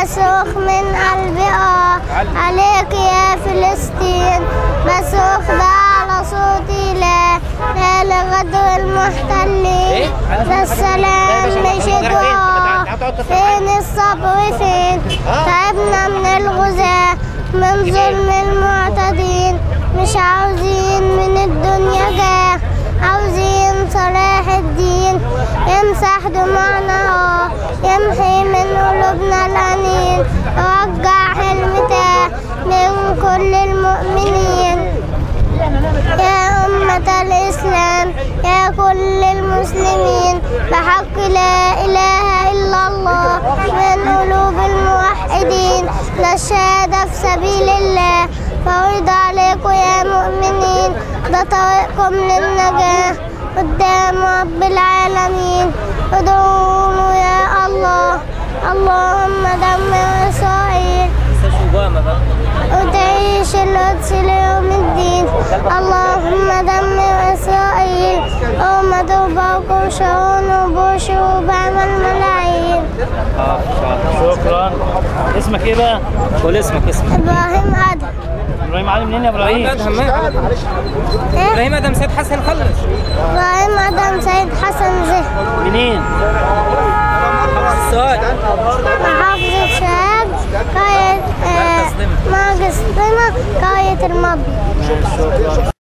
بصرخ من قلبي اه عليك يا فلسطين بصرخ ده على صوتي لا لا لغدر المحتلين ده السلام مش دعاء فين الصبر فين تعبنا من الغزاة من ظلم المعتدين مش عاوزين من الدنيا جاه عاوزين صلاح الدين يمسح دموعنا اه يمحي من قلوبنا الأنين ورجع حلمته من كل المؤمنين يا أمة الإسلام يا كل المسلمين بحق لا إله إلا الله من قلوب الموحدين نشهد في سبيل الله فرض عليكم يا مؤمنين ده طريقكم للنجاة قدام رب العالمين ادعوه يا الله اللهم دمر إسرائيل اوباما بقى وتعيش القدس ليوم الدين اللهم دمر إسرائيل وما تبقوا شرون وبوش وبعمل ملاعين اه ان شاء الله شكرا اسمك ايه بقى؟ قول اسمك اسمك إبراهيم آدم ابراهيم علي منين يا ابراهيم؟ إيه؟ ابراهيم ادم سيد حسن خلص إبراهيم آدم سيد حسن زه منين؟ السؤال محافظة شهاب قرية آه، مركز قمة قرية المبنى شكرا